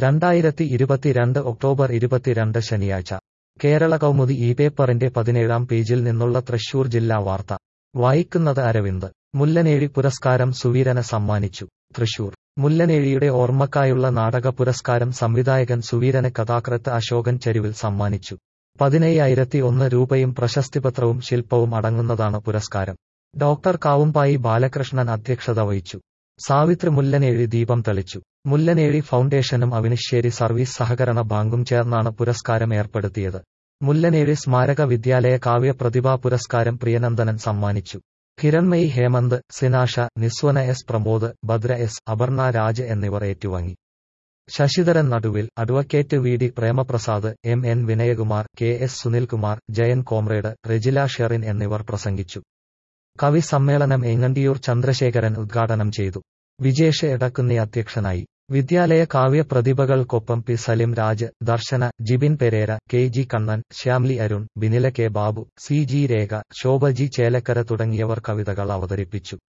രണ്ടായിരത്തി ഇരുപത്തിരണ്ട് ഒക്ടോബർ ഇരുപത്തിരണ്ട് ശനിയാഴ്ച കേരള കൗമുദി ഈ പേപ്പറിന്റെ പതിനേഴാം പേജിൽ നിന്നുള്ള തൃശൂർ ജില്ലാ വാർത്ത വായിക്കുന്നത് അരവിന്ദ് മുല്ലനേഴി പുരസ്കാരം സുവീരന് സമ്മാനിച്ചു തൃശൂർ മുല്ലനേഴിയുടെ ഓർമ്മക്കായുള്ള നാടക പുരസ്കാരം സംവിധായകൻ സുവീരന് കഥാകൃത്ത് അശോകൻ ചെരുവിൽ സമ്മാനിച്ചു പതിനയ്യായിരത്തി ഒന്ന് രൂപയും പ്രശസ്തിപത്രവും ശില്പവും അടങ്ങുന്നതാണ് പുരസ്കാരം ഡോക്ടർ കാവുമ്പായി ബാലകൃഷ്ണൻ അധ്യക്ഷത വഹിച്ചു സാവിത്രി മുല്ലനേഴി ദീപം തെളിച്ചു മുല്ലനേഴി ഫൗണ്ടേഷനും അവിനിശ്ശേരി സർവീസ് സഹകരണ ബാങ്കും ചേർന്നാണ് പുരസ്കാരം ഏർപ്പെടുത്തിയത് മുല്ലനേഴി സ്മാരക വിദ്യാലയ കാവ്യ പ്രതിഭാ പുരസ്കാരം പ്രിയനന്ദനൻ സമ്മാനിച്ചു കിരൺമയി ഹേമന്ത് സിനാഷ നിസ്വന എസ് പ്രമോദ് ഭദ്ര എസ് അപർണ രാജ് എന്നിവർ ഏറ്റുവാങ്ങി Sasidharan Naduvil advocate V D Premaprasad M N Vinayakumar K S Sunilkumar Jayan comrade Rejila Sherin എന്നിവർ പ്രസംഗിച്ചു കവി സമ്മേളനം എങ്ങണ്ടിയൂർ ചന്ദ്രശേഖരൻ ഉദ്ഘാടനം ചെയ്തു വിജേഷ് എടക്കുന്നി അധ്യക്ഷനായി വിദ്യാലയ കാവ്യ പ്രതിഭകൾക്കൊപ്പം P Salim Raj Darshana Jibin Pereira K G Kannan Shyamli Arun Binila K Babu C G Rekha Shobha G Chelakkara തുടങ്ങിയവർ കവിതകൾ അവതരിപ്പിച്ചു